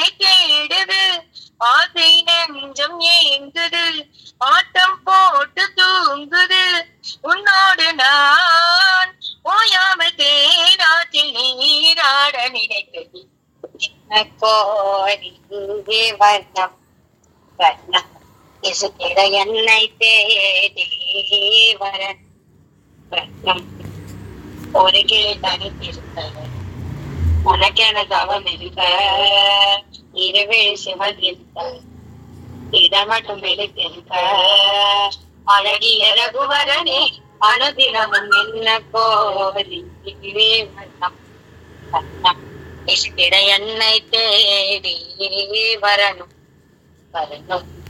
உன்னை தேடுது ஆசை நெஞ்சம் ஏங்குது ஆட்டம் போட்டு தூங்குது உன்னோடு நான் ஓயாமல் தேராற்றில் நீராட நினைக்குது கோரிங்கே வண்ணம் வண்ணம் இசுக்கிட என்னை தேடி வர வண்ணம் ஒரு கிளை தனித்திருக்க உனக்கென தவம் இருக்க இருவில் சிவந்திருக்க இதை மட்டும் விழித்திருக்க அழகிய ரகுவரனே அனுதினமும் என்ன கோரி வண்ணம் வண்ணம் இசுக்கிட என்னை தேடி வரணும் வரணும்